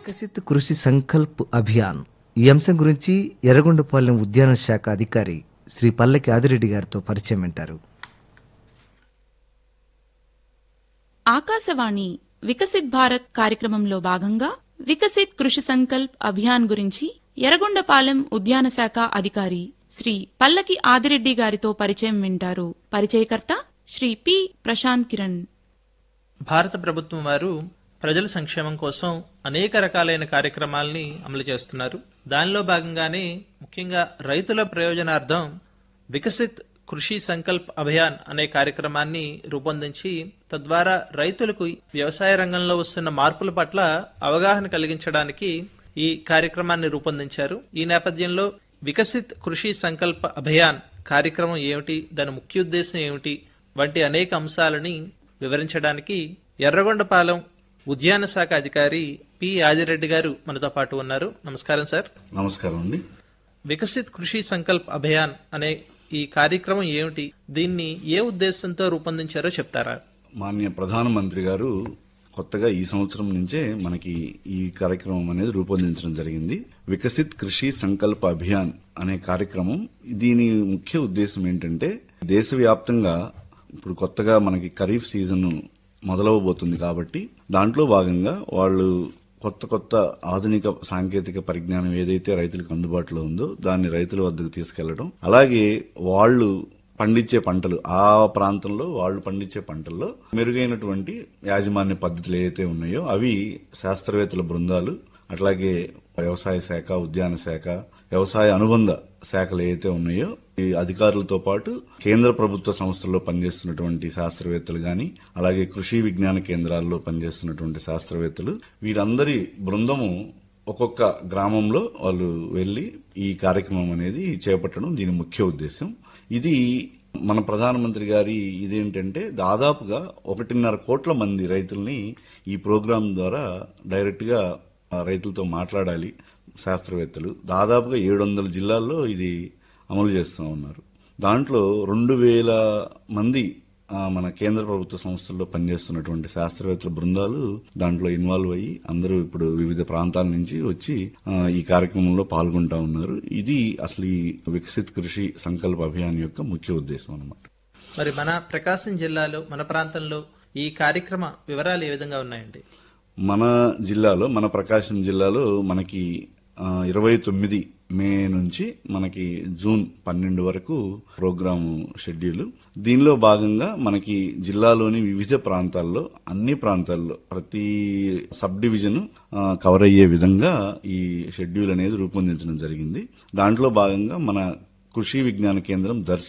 వికసిత్ కృషి సంకల్ప్ అభియాన్ ఈ అంశం గురించి ఎర్రగొండపాలెం ఉద్యాన శాఖ అధికారి శ్రీ పల్లకి ఆదిరెడ్డి గారితో పరిచయం వింటారు ఆకాశవాణి వికసిత్ భారత్ కార్యక్రమంలో భాగంగా వికసిత్ కృషి సంకల్ప్ అభియాన్ గురించి ఎర్రగొండపాలెం ఉద్యాన శాఖ అధికారి శ్రీ పల్లకి ఆదిరెడ్డి గారితో పరిచయం వింటారు పరిచయకర్త శ్రీ పి ప్రశాంత్ కిరణ్ భారత ప్రభుత్వం వారు ప్రజల సంక్షేమం కోసం అనేక రకాలైన కార్యక్రమాల్ని అమలు చేస్తున్నారు దానిలో భాగంగానే ముఖ్యంగా రైతుల ప్రయోజనార్థం వికసిత్ కృషి సంకల్ప్ అభియాన్ అనే కార్యక్రమాన్ని రూపొందించి తద్వారా రైతులకు వ్యవసాయ రంగంలో వస్తున్న మార్పుల పట్ల అవగాహన కలిగించడానికి ఈ కార్యక్రమాన్ని రూపొందించారు ఈ నేపథ్యంలో వికసిత్ కృషి సంకల్ప అభియాన్ కార్యక్రమం ఏమిటి దాని ముఖ్య ఉద్దేశం ఏమిటి వంటి అనేక అంశాలని వివరించడానికి ఎర్రగొండపాలెం ఉద్యాన శాఖ అధికారి పి ఆదిరెడ్డి గారు మనతో పాటు ఉన్నారు నమస్కారం సార్ నమస్కారం అండి వికసిత్ కృషి సంకల్ప్ అభియాన్ అనే ఈ కార్యక్రమం ఏమిటి దీన్ని ఏ ఉద్దేశంతో రూపొందించారో చెప్తారా మాన్య ప్రధానమంత్రి గారు కొత్తగా ఈ సంవత్సరం నుంచే మనకి ఈ కార్యక్రమం అనేది రూపొందించడం జరిగింది వికసిత్ కృషి సంకల్ప అభియాన్ అనే కార్యక్రమం దీని ముఖ్య ఉద్దేశం ఏంటంటే దేశవ్యాప్తంగా ఇప్పుడు కొత్తగా మనకి ఖరీఫ్ సీజన్ మొదలవబోతుంది కాబట్టి దాంట్లో భాగంగా వాళ్ళు కొత్త కొత్త ఆధునిక సాంకేతిక పరిజ్ఞానం ఏదైతే రైతులకు అందుబాటులో ఉందో దాన్ని రైతుల వద్దకు తీసుకెళ్లడం అలాగే వాళ్ళు పండించే పంటలు ఆ ప్రాంతంలో వాళ్ళు పండించే పంటల్లో మెరుగైనటువంటి యాజమాన్య పద్ధతులు ఏవైతే ఉన్నాయో అవి శాస్త్రవేత్తల బృందాలు అట్లాగే వ్యవసాయ శాఖ ఉద్యాన శాఖ వ్యవసాయ అనుబంధ శాఖలు ఏవైతే ఉన్నాయో ఈ అధికారులతో పాటు కేంద్ర ప్రభుత్వ సంస్థల్లో పనిచేస్తున్నటువంటి శాస్త్రవేత్తలు గాని అలాగే కృషి విజ్ఞాన కేంద్రాల్లో పనిచేస్తున్నటువంటి శాస్త్రవేత్తలు వీరందరి బృందము ఒక్కొక్క గ్రామంలో వాళ్ళు వెళ్లి ఈ కార్యక్రమం అనేది చేపట్టడం దీని ముఖ్య ఉద్దేశం ఇది మన ప్రధానమంత్రి గారి ఇదేంటంటే దాదాపుగా ఒకటిన్నర కోట్ల మంది రైతుల్ని ఈ ప్రోగ్రాం ద్వారా డైరెక్ట్ గా ఆ రైతులతో మాట్లాడాలి శాస్త్రవేత్తలు దాదాపుగా ఏడు వందల జిల్లాల్లో ఇది అమలు చేస్తూ ఉన్నారు దాంట్లో రెండు వేల మంది ఆ, మన కేంద్ర ప్రభుత్వ సంస్థల్లో పనిచేస్తున్నటువంటి శాస్త్రవేత్తల బృందాలు దాంట్లో ఇన్వాల్వ్ అయ్యి అందరూ ఇప్పుడు వివిధ ప్రాంతాల నుంచి వచ్చి ఆ, ఈ కార్యక్రమంలో పాల్గొంటా ఉన్నారు ఇది అసలు ఈ వికసిత్ కృషి సంకల్ప అభియాన్ యొక్క ముఖ్య ఉద్దేశం అన్నమాట మరి మన ప్రకాశం జిల్లాలో మన ప్రాంతంలో ఈ కార్యక్రమ వివరాలు ఏ విధంగా ఉన్నాయండి మన జిల్లాలో మన ప్రకాశం జిల్లాలో మనకి ఇరవై తొమ్మిది మే నుంచి మనకి జూన్ పన్నెండు వరకు ప్రోగ్రాము షెడ్యూల్ దీనిలో భాగంగా మనకి జిల్లాలోని వివిధ ప్రాంతాల్లో అన్ని ప్రాంతాల్లో ప్రతి సబ్ డివిజన్ ఆ, కవర్ అయ్యే విధంగా ఈ షెడ్యూల్ అనేది రూపొందించడం జరిగింది దాంట్లో భాగంగా మన కృషి విజ్ఞాన కేంద్రం దర్శి